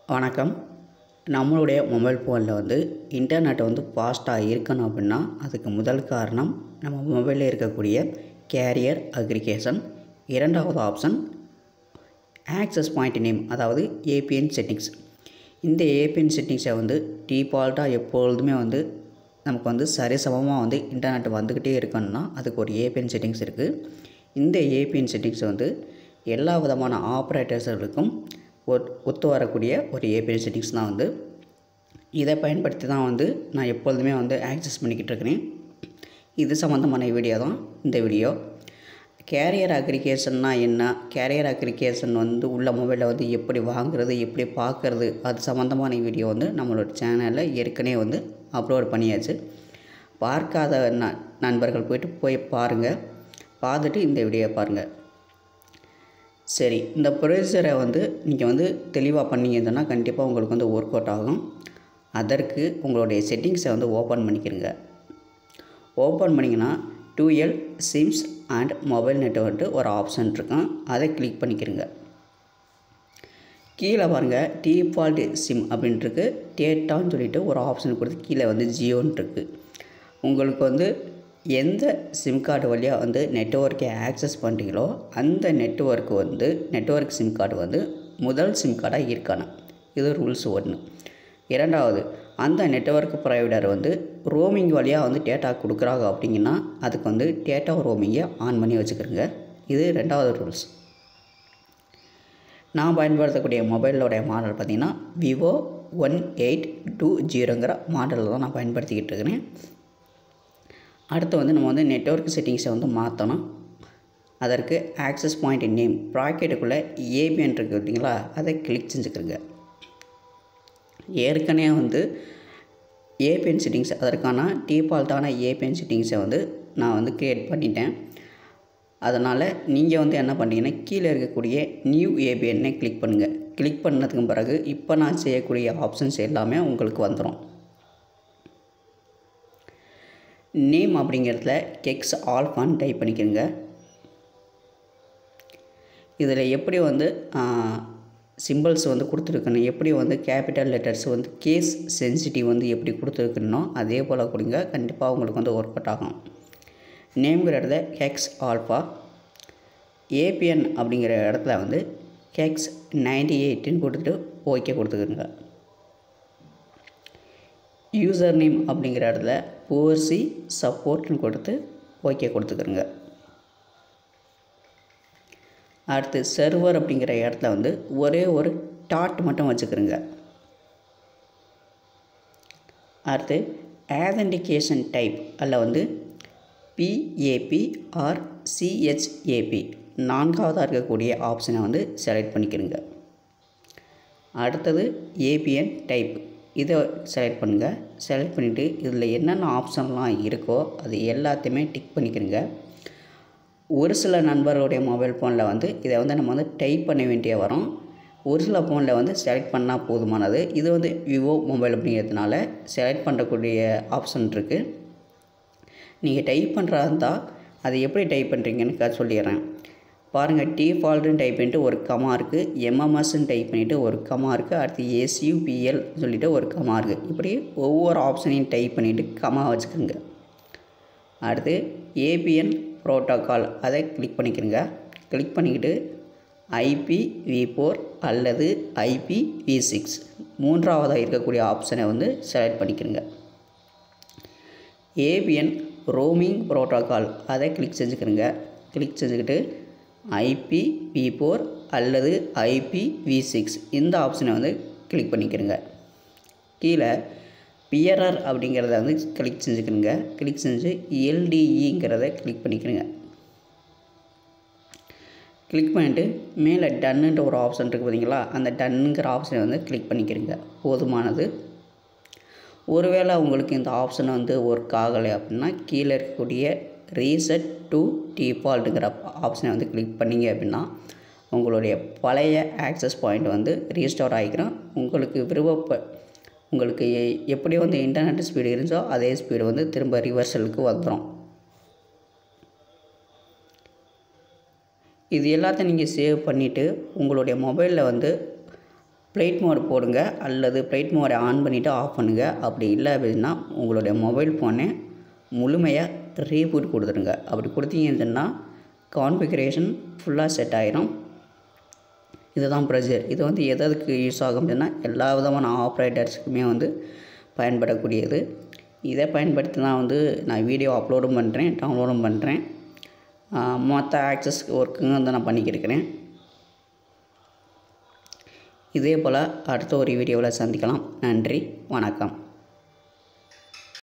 வணக்கம் நம்மளுடைய மொபைல் ஃபோனில் வந்து இன்டர்நெட் வந்து ஃபாஸ்ட்டாக இருக்கணும் அப்படின்னா அதுக்கு முதல் காரணம் நம்ம மொபைலில் இருக்கக்கூடிய கேரியர் அக்ரிகேஷன் இரண்டாவது ஆப்ஷன் ஆக்சஸ் பாயிண்ட் நேம் அதாவது ஏபிஎன் செட்டிங்ஸ் இந்த ஏபிஎன் செட்டிங்ஸை வந்து டிஃபால்ட்டாக எப்பொழுதுமே வந்து நமக்கு வந்து சரிசமமாக வந்து இன்டர்நெட் வந்துக்கிட்டே இருக்கணும்னா அதுக்கு ஒரு ஏபிஎன் செட்டிங்ஸ் இருக்குது இந்த ஏபிஎன் செட்டிங்ஸ் வந்து எல்லா விதமான ஆப்ரேட்டர்ஸுகளுக்கும் ஒத் ஒத்து வரக்கூடிய ஒரு ஏபிஎன் செட்டிங்ஸ் தான் வந்து இதை பயன்படுத்தி தான் வந்து நான் எப்பொழுதுமே வந்து ஆக்சஸ் பண்ணிக்கிட்டு இருக்கிறேன் இது சம்மந்தமான வீடியோ தான் இந்த வீடியோ கேரியர் அக்ரிகேஷன்னா என்ன கேரியர் அக்ரிகேஷன் வந்து உள்ள மொபைலில் வந்து எப்படி வாங்குறது எப்படி பார்க்குறது அது சம்மந்தமான வீடியோ வந்து நம்மளோட சேனலில் ஏற்கனவே வந்து அப்லோட் பண்ணியாச்சு பார்க்காத ந நண்பர்கள் போயிட்டு போய் பாருங்கள் பார்த்துட்டு இந்த வீடியோ பாருங்கள் சரி இந்த ப்ரொசீஜரை வந்து நீங்கள் வந்து தெளிவாக பண்ணீங்கன்னா கண்டிப்பாக உங்களுக்கு வந்து ஒர்க் அவுட் ஆகும் அதற்கு உங்களுடைய செட்டிங்ஸை வந்து ஓப்பன் பண்ணிக்கிறங்க ஓப்பன் பண்ணிங்கன்னா டூஎல் சிம்ஸ் அண்ட் மொபைல் நெட்ஒர்க்கு ஒரு ஆப்ஷன் இருக்கும் அதை கிளிக் பண்ணிக்கிறங்க கீழே பாருங்கள் டிஃபால்ட் சிம் அப்படின்ட்டுருக்கு டேட்டான்னு சொல்லிட்டு ஒரு ஆப்ஷன் கொடுத்து கீழே வந்து ஜியோன்னு இருக்குது உங்களுக்கு வந்து எந்த சிம் கார்டு வழியாக வந்து நெட்ஒர்க்கை ஆக்சஸ் பண்ணுறீங்களோ அந்த நெட்ஒர்க் வந்து நெட்ஒர்க் சிம் கார்டு வந்து முதல் சிம் கார்டாக இருக்கணும் இது ரூல்ஸ் ஒன்று இரண்டாவது அந்த நெட்ஒர்க் ப்ரொவைடர் வந்து ரோமிங் வழியாக வந்து டேட்டா கொடுக்குறாங்க அப்படிங்கன்னா அதுக்கு வந்து டேட்டா ரோமிங்கை ஆன் பண்ணி வச்சுக்கிறோங்க இது ரெண்டாவது ரூல்ஸ் நான் பயன்படுத்தக்கூடிய மொபைலோடைய மாடல் பார்த்திங்கன்னா விவோ ஒன் எயிட் டூ ஜீரோங்கிற மாடலில் தான் நான் பயன்படுத்திக்கிட்டு இருக்கிறேன் அடுத்து வந்து நம்ம வந்து நெட்ஒர்க் செட்டிங்ஸை வந்து மாற்றணும் அதற்கு ஆக்சஸ் பாயிண்ட் நேம் ப்ராக்கெட்டுக்குள்ளே ஏபிஎன் இருக்குது இல்லைங்களா அதை கிளிக் செஞ்சுக்கிறங்க ஏற்கனவே வந்து ஏபிஎன் செட்டிங்ஸ் அதற்கான டிஃபால்ட்டான ஏபிஎன் செட்டிங்ஸை வந்து நான் வந்து க்ரியேட் பண்ணிட்டேன் அதனால் நீங்கள் வந்து என்ன பண்ணுறீங்கன்னா கீழே இருக்கக்கூடிய நியூ ஏபிஎன்னை கிளிக் பண்ணுங்கள் கிளிக் பண்ணதுக்கு பிறகு இப்போ நான் செய்யக்கூடிய ஆப்ஷன்ஸ் எல்லாமே உங்களுக்கு வந்துடும் நேம் அப்படிங்கிறதுல கெக்ஸ் ஆல்ஃபான்னு டைப் பண்ணிக்கோங்க இதில் எப்படி வந்து சிம்பிள்ஸ் வந்து கொடுத்துருக்கணும் எப்படி வந்து கேபிட்டல் லெட்டர்ஸ் வந்து கேஸ் சென்சிட்டிவ் வந்து எப்படி கொடுத்துருக்கணும் அதே போல் கொடுங்க கண்டிப்பாக உங்களுக்கு வந்து ஒர்க் அவுட் ஆகும் நேம்ங்கிற இடத்துல ஹெக்ஸ் ஆல்ஃபா ஏபிஎன் அப்படிங்கிற இடத்துல வந்து ஹெக்ஸ் நைன்டி எயிட்டுன்னு கொடுத்துட்டு ஓகே கொடுத்துக்கோங்க யூசர் நேம் அப்படிங்கிற இடத்துல போர்சி சப்போர்ட்னு கொடுத்து ஓகே கொடுத்துக்கிறோங்க அடுத்து சர்வர் அப்படிங்கிற இடத்துல வந்து ஒரே ஒரு டாட் மட்டும் வச்சுக்கிறோங்க அடுத்து ஆதென்டிகேஷன் டைப் அதில் வந்து பிஏபி ஆர் சிஹெச்ஏபி நான்காவதாக இருக்கக்கூடிய ஆப்ஷனை வந்து செலக்ட் பண்ணிக்கிறோங்க அடுத்தது ஏபிஎன் டைப் இதை செலக்ட் பண்ணுங்கள் செலக்ட் பண்ணிவிட்டு இதில் என்னென்ன ஆப்ஷன்லாம் இருக்கோ அது எல்லாத்தையுமே டிக் பண்ணிக்கிறங்க ஒரு சில நண்பர்களுடைய மொபைல் ஃபோனில் வந்து இதை வந்து நம்ம வந்து டைப் பண்ண வேண்டிய வரும் ஒரு சில ஃபோனில் வந்து செலக்ட் பண்ணால் போதுமானது இது வந்து விவோ மொபைல் அப்படிங்கிறதுனால செலக்ட் பண்ணக்கூடிய ஆப்ஷன் இருக்குது நீங்கள் டைப் பண்ணுறதா இருந்தால் அது எப்படி டைப் பண்ணுறீங்கன்னு சொல்லிடுறேன் பாருங்கள் டிஃபால்ட்டுன்னு டைப் பண்ணிட்டு ஒரு கமா இருக்குது எம்எம்எஸ்ன்னு டைப் பண்ணிவிட்டு ஒரு கமா இருக்குது அடுத்து எஸ்யூபிஎல் சொல்லிவிட்டு ஒரு கமா இருக்குது இப்படி ஒவ்வொரு ஆப்ஷனையும் டைப் பண்ணிவிட்டு கமா வச்சுக்கோங்க அடுத்து ஏபிஎன் ப்ரோட்டோக்கால் அதை கிளிக் பண்ணிக்கிறங்க கிளிக் பண்ணிக்கிட்டு ஐபி வி ஃபோர் அல்லது ஐபி வி சிக்ஸ் மூன்றாவதாக இருக்கக்கூடிய ஆப்ஷனை வந்து செலக்ட் பண்ணிக்கிறங்க ஏபிஎன் ரோமிங் ப்ரோட்டோக்கால் அதை கிளிக் செஞ்சுக்கிறங்க கிளிக் செஞ்சுக்கிட்டு ஐபி வி ஃபோர் அல்லது ஐபி வி சிக்ஸ் இந்த ஆப்ஷனை வந்து கிளிக் பண்ணிக்கிறங்க கீழே பியரர் அப்படிங்கிறத வந்து கிளிக் செஞ்சுக்கிறங்க கிளிக் செஞ்சு எல்டிஇங்கிறத கிளிக் பண்ணிக்கிறங்க கிளிக் பண்ணிவிட்டு மேலே டன்னுன்ற ஒரு ஆப்ஷன் இருக்குது பார்த்தீங்களா அந்த டன்னுங்கிற ஆப்ஷனை வந்து கிளிக் பண்ணிக்கிறங்க போதுமானது ஒருவேளை உங்களுக்கு இந்த ஆப்ஷன் வந்து ஒர்க் ஆகலை அப்படின்னா கீழே இருக்கக்கூடிய ரீசெட் டு டிஃபால்ட்டுங்கிற ஆப்ஷனை வந்து கிளிக் பண்ணிங்க அப்படின்னா உங்களுடைய பழைய ஆக்சஸ் பாயிண்ட் வந்து ரீஸ்டோர் ஆகிக்கிறோம் உங்களுக்கு விருப்பப்ப உங்களுக்கு எப்படி வந்து இன்டர்நெட் ஸ்பீடு இருந்துச்சோ அதே ஸ்பீடு வந்து திரும்ப ரிவர்சலுக்கு வந்துடும் இது எல்லாத்தையும் நீங்கள் சேவ் பண்ணிவிட்டு உங்களுடைய மொபைலில் வந்து ஃப்ளைட் மோட் போடுங்க அல்லது ஃப்ளைட் மோடை ஆன் பண்ணிவிட்டு ஆஃப் பண்ணுங்கள் அப்படி இல்லை அப்படின்னா உங்களுடைய மொபைல் ஃபோனை முழுமையாக ரீபூட் கொடுத்துருங்க அப்படி கொடுத்தீங்கன்னு சொன்னால் கான்ஃபிகரேஷன் ஃபுல்லாக செட் ஆகிடும் இதுதான் ப்ரெஷர் இது வந்து எதற்கு யூஸ் ஆகும் அப்படின்னா எல்லா விதமான ஆப்ரேட்டர்ஸுக்குமே வந்து பயன்படக்கூடியது இதை பயன்படுத்தி தான் வந்து நான் வீடியோ அப்லோடும் பண்ணுறேன் டவுன்லோடும் பண்ணுறேன் மற்ற ஆக்சஸ் ஒர்க்குங்க வந்து நான் பண்ணிக்கிருக்கிறேன் இதே போல் அடுத்த ஒரு வீடியோவில் சந்திக்கலாம் நன்றி வணக்கம்